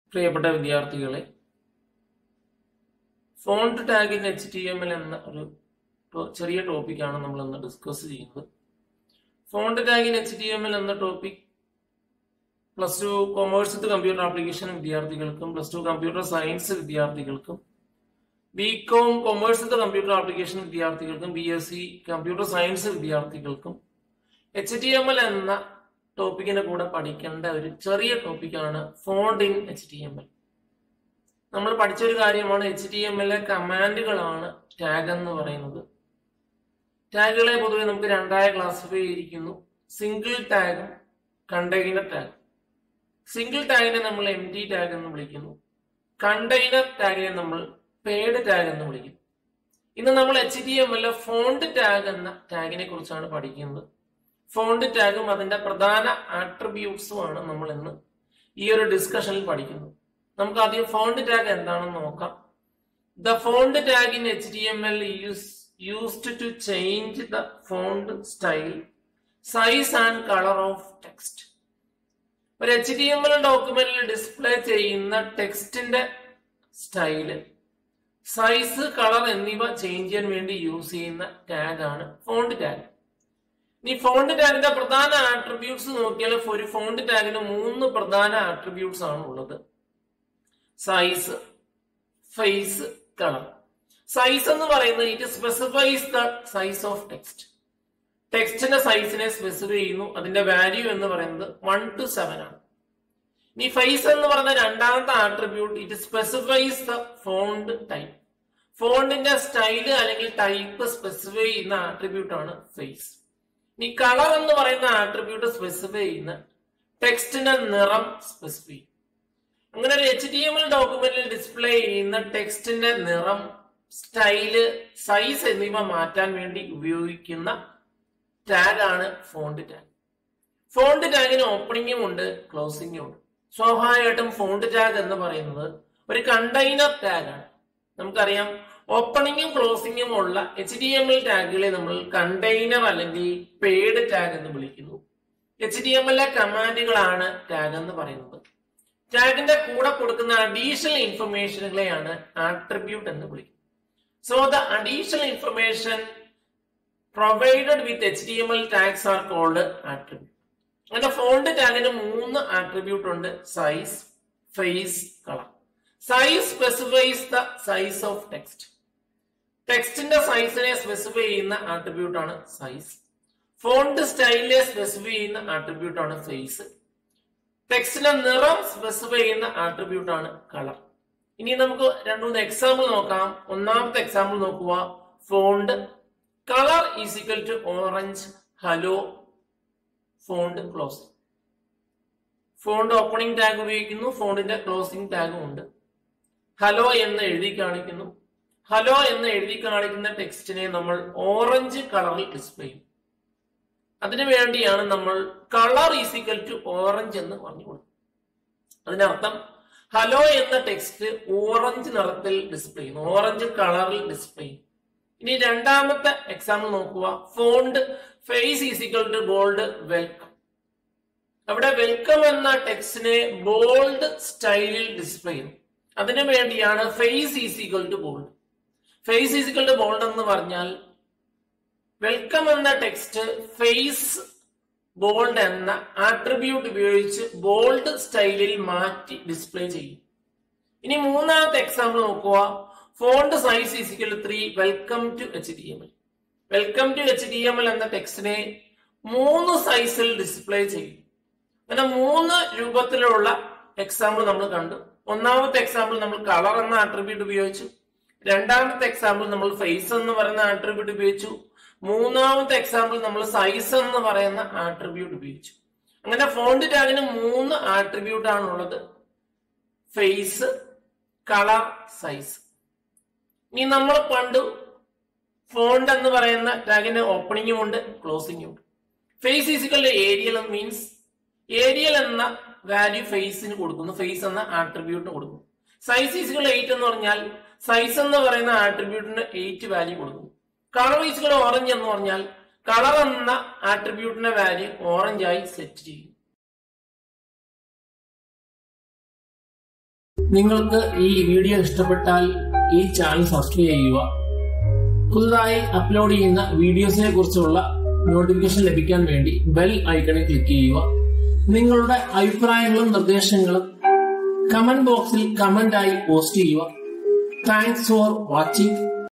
പ്രിയപ്പെട്ട വിദ്യാർത്ഥികളെ font tag in H T M L എന്ന ഒരു ടോ- ചെറിയ ടോപ്പിക്കാണ് നമ്മൾ ഇന്ന് ഡിസ്കസ് ചെയ്യുന്നത് font tag in H T M L എന്ന topic plus two commerce with computer application വിദ്യാർത്ഥികൾക്കും പ്ലസ് ടു കമ്പ്യൂട്ടർ സയൻസ് വിദ്യാർത്ഥികൾക്കും B com commerce with computer application വിദ്യാർത്ഥികൾക്കും B S C computer science വിദ്യാർത്ഥികൾക്കും എച്ച് ടി എം എൽ എന്ന ടോപ്പിക്കിന്റെ കൂടെ പഠിക്കേണ്ട ഒരു ചെറിയ ടോപ്പിക്കാണ് font in H T M L നമ്മൾ പഠിച്ചൊരു കാര്യമാണ് എച്ച് ടി എം എല്ലിലെ കമാൻഡുകളാണ് ടാഗ് എന്ന് പറയുന്നത് ടാഗുകളെ പൊതുവെ നമുക്ക് രണ്ടായി ക്ലാസിഫൈ ചെയ്തിരിക്കുന്നു സിംഗിൾ ടാഗും കണ്ടെയ്നർ ടാഗ് സിംഗിൾ ടാഗിനെ നമ്മൾ എം ടി ടാഗ് എന്ന് വിളിക്കുന്നു കണ്ടെയ്നർ ടാഗിനെ നമ്മൾ പേഡ് ടാഗ് എന്ന് വിളിക്കുന്നു ഇന്ന് നമ്മൾ എച്ച് ടി എം എല്ലിലെ ഫോണ്ട് ടാഗ് എന്ന ടാഗിനെ കുറിച്ചാണ് പഠിക്കുന്നത് ഫോണ്ട് ടാഗും അതിന്റെ പ്രധാന ആട്രിബ്യൂട്ട്സും ആണ് നമ്മൾ ഇന്ന് ഈ ഒരു ഡിസ്കഷനിൽ പഠിക്കുന്നത് നമുക്ക് ആദ്യം ഫോണ്ട് ടാഗ് എന്താണെന്ന് നോക്കാം the font tag in H T M L used to change the font style size and colour of text ഒരു എച്ച് ഡി എം എൽ ഡോക്യുമെന്റിൽ ഡിസ്പ്ലേ ചെയ്യുന്ന ടെക്സ്റ്റിന്റെ സ്റ്റൈല് സൈസ് കളർ എന്നിവ ചേഞ്ച് ചെയ്യാൻ വേണ്ടി യൂസ് ചെയ്യുന്ന ടാഗ് ആണ് ഫോണ്ട് ടാഗ് ഈ ഫോണ്ട് ടാഗിന്റെ പ്രധാന ആട്രിബ്യൂട്ട്സ് നോക്കിയാൽ ഒരു ഫോണ്ട് ടാഗിന് മൂന്ന് പ്രധാന ആട്രിബ്യൂട്ട്സ് ആണ് ഉള്ളത് സൈസ് ഫേസ് കളർ സൈസ് എന്ന് പറയുന്നത് it specifies the size of text ടെക്സ്റ്റിന്റെ സൈസിനെ സ്പെസിഫൈ ചെയ്യുന്നു അതിന്റെ വാല്യൂ എന്ന് പറയുന്നത് വൺ ടു സെവൻ ആണ് ഇനി ഫേസ് എന്ന് പറയുന്ന രണ്ടാമത്തെ attribute it specifies the font type ഫോണ്ടിന്റെ സ്റ്റൈല് അല്ലെങ്കിൽ ടൈപ്പ് സ്പെസിഫൈ ചെയ്യുന്ന ആട്രിബ്യൂട്ട് ആണ് ഫേസ് ഇനി കളർ എന്ന് പറയുന്ന ആട്രിബ്യൂട്ട് സ്പെസിഫൈ ചെയ്യുന്ന ടെക്സ്റ്റിന്റെ നിറം സ്പെസിഫൈ ചെയ്യും അങ്ങനെ ഒരു എച്ച് ഡി എം എൽ ഡോക്യുമെന്റിൽ ഡിസ്പ്ലേ ചെയ്യുന്ന ടെക്സ്റ്റിന്റെ നിറം സ്റ്റൈല് സൈസ് എന്നിവ മാറ്റാൻ വേണ്ടി ഉപയോഗിക്കുന്ന ടാഗ് ആണ് ഫോണ്ട് ടാഗ് ഫോണ്ട് ടാഗിന് ഓപ്പണിംഗും ഉണ്ട് ക്ലോസിംഗും ഉണ്ട് സ്വാഭാവികമായിട്ടും ഫോണ്ട് ടാഗ് എന്ന് പറയുന്നത് ഒരു കണ്ടെയ്നർ ടാഗ് ആണ് നമുക്കറിയാം ഓപ്പണിംഗും ക്ലോസിംഗും ഉള്ള എച്ച് ഡി എം എൽ ടാഗുകളെ നമ്മൾ കണ്ടെയ്നർ അല്ലെങ്കിൽ പേഡ് ടാഗ് എന്ന് വിളിക്കുന്നു എച്ച് ഡി എം എല്ലിലെ കമാൻഡുകളാണ് ടാഗ് എന്ന് പറയുന്നത് ടാഗിന്റെ കൂടെ കൊടുക്കുന്ന അഡീഷണൽ ഇൻഫർമേഷനുകളെയാണ് ആട്രിബ്യൂട്ട് എന്ന് വിളിക്കുന്നത് so the additional information provided with H T M L tags are called attribute അങ്ങനെ ഫോണ്ട് ടാഗിന് മൂന്ന് ആട്രിബ്യൂട്ട് ഉണ്ട് size face colour size specifies the size of text ടെക്സ്റ്റിന്റെ സൈസിനെ സ്പെസിഫൈ ചെയ്യുന്ന ആട്രിബ്യൂട്ട് ആണ് സൈസ് ഫോണ്ട് സ്റ്റൈലിനെ സ്പെസിഫൈ ചെയ്യുന്ന ആട്രിബ്യൂട്ട് ആണ് ഫേസ് ടെക്സ്റ്റിന്റെ നിറം സ്പെസിഫൈ ചെയ്യുന്ന ആട്രിബ്യൂട്ട് ആണ് കളർ ഇനി നമുക്ക് രണ്ടു മൂന്ന് എക്സാമ്പിൾ നോക്കാം ഒന്നാമത്തെ എക്സാമ്പിൾ നോക്കുക font colour is equal to orange hello font close font opening tag ഉപയോഗിക്കുന്നു ഫോണ്ടിന്റെ ക്ലോസിംഗ് ടാഗും ഉണ്ട് ഹലോ എന്ന് എഴുതി കാണിക്കുന്നു ഹലോ എന്ന് എഴുതി കാണിക്കുന്ന ടെക്സ്റ്റിനെ നമ്മൾ ഓറഞ്ച് കളറിൽ ഡിസ്പ്ലേ ചെയ്യും അതിനു വേണ്ടിയാണ് നമ്മൾ കളർ ഈസിക്കൽ ടു ഓറഞ്ച് എന്ന് പറഞ്ഞു കൊടുക്കുന്നത് അതിനർത്ഥം ഹലോ എന്ന ടെക്സ്റ്റ് ഓറഞ്ച് നിറത്തിൽ ഡിസ്പ്ലേ ചെയ്യുന്നു ഓറഞ്ച് കളറിൽ ഡിസ്പ്ലേ ചെയ്യും ഇനി രണ്ടാമത്തെ എക്സാമ്പിൾ നോക്കുക font face is equal to bold welcome അവിടെ വെൽക്കം എന്ന ടെക്സ്റ്റിനെ ബോൾഡ് സ്റ്റൈലിൽ ഡിസ്പ്ലേ ചെയ്യും അതിനു വേണ്ടിയാണ് face is equal to bold face is equal to bold എന്ന് പറഞ്ഞാൽ വെൽക്കം എന്ന ടെക്സ്റ്റ് ഫേസ് ബോൾഡ് എന്ന ആട്രിബ്യൂട്ട് ഉപയോഗിച്ച് ബോൾഡ് സ്റ്റൈലിൽ മാറ്റി ഡിസ്പ്ലേ ചെയ്യും ഇനി മൂന്നാമത്തെ എക്സാമ്പിൾ നോക്കുക font size is equal three welcome to H T M L welcome to H T M L എന്ന ടെക്സ്റ്റിനെ മൂന്ന് സൈസിൽ ഡിസ്പ്ലേ ചെയ്യും അങ്ങനെ മൂന്ന് രൂപത്തിലുള്ള എക്സാമ്പിൾ നമ്മൾ കണ്ടു ഒന്നാമത്തെ എക്സാമ്പിൾ നമ്മൾ കളർ എന്ന ആട്രിബ്യൂട്ട് ഉപയോഗിച്ചു രണ്ടാമത്തെ എക്സാമ്പിൾ നമ്മൾ ഫേസ് എന്ന് പറയുന്ന ആട്രിബ്യൂട്ട് ഉപയോഗിച്ചു മൂന്നാമത്തെ എക്സാമ്പിൾ നമ്മൾ സൈസ് എന്ന് പറയുന്ന ആട്രിബ്യൂട്ട് ഉപയോഗിച്ചു അങ്ങനെ ഫോണ്ട് ടാഗിന് മൂന്ന് ആട്രിബ്യൂട്ട് ആണുള്ളത് ഫേസ് കളർ സൈസ് ഇനി നമ്മൾ പണ്ട് ഫോണ്ട് എന്ന് പറയുന്ന ടാഗിന് ഓപ്പണിംഗും ഉണ്ട് ക്ലോസിംഗും ഉണ്ട് face is equal Arial means Arial എന്ന വാല്യൂ ഫേസിന് കൊടുക്കുന്നു ഫേസ് എന്ന ആട്രിബ്യൂട്ടിന് കൊടുക്കുന്നു സൈസ് ഈസിക്കൽ എയ്റ്റ് എന്ന് പറഞ്ഞാൽ സൈസ് എന്ന് പറയുന്ന ആട്രിബ്യൂട്ടിന് എയ്റ്റ് വാല്യൂ കൊടുക്കുന്നു കളർ ഈസിക്കൽ ഓറഞ്ച് എന്ന് പറഞ്ഞാൽ കളർ എന്ന ആട്രിബ്യൂട്ടിന്റെ വാല്യൂ ഓറഞ്ച് ആയി സെറ്റ് ചെയ്യും നിങ്ങൾക്ക് ഈ വീഡിയോ ഇഷ്ടപ്പെട്ടാൽ ഈ ചാനൽ സബ്സ്ക്രൈബ് ചെയ്യുക പുതുതായി അപ്ലോഡ് ചെയ്യുന്ന വീഡിയോസിനെ കുറിച്ചുള്ള നോട്ടിഫിക്കേഷൻ ലഭിക്കാൻ വേണ്ടി ബെൽ ഐക്കണിൽ ക്ലിക്ക് ചെയ്യുക നിങ്ങളുടെ അഭിപ്രായങ്ങളും നിർദ്ദേശങ്ങളും കമന്റ് ബോക്സിൽ കമന്റ് ആയി പോസ്റ്റ് ചെയ്യുക താങ്ക്സ് ഫോർ വാച്ചിങ്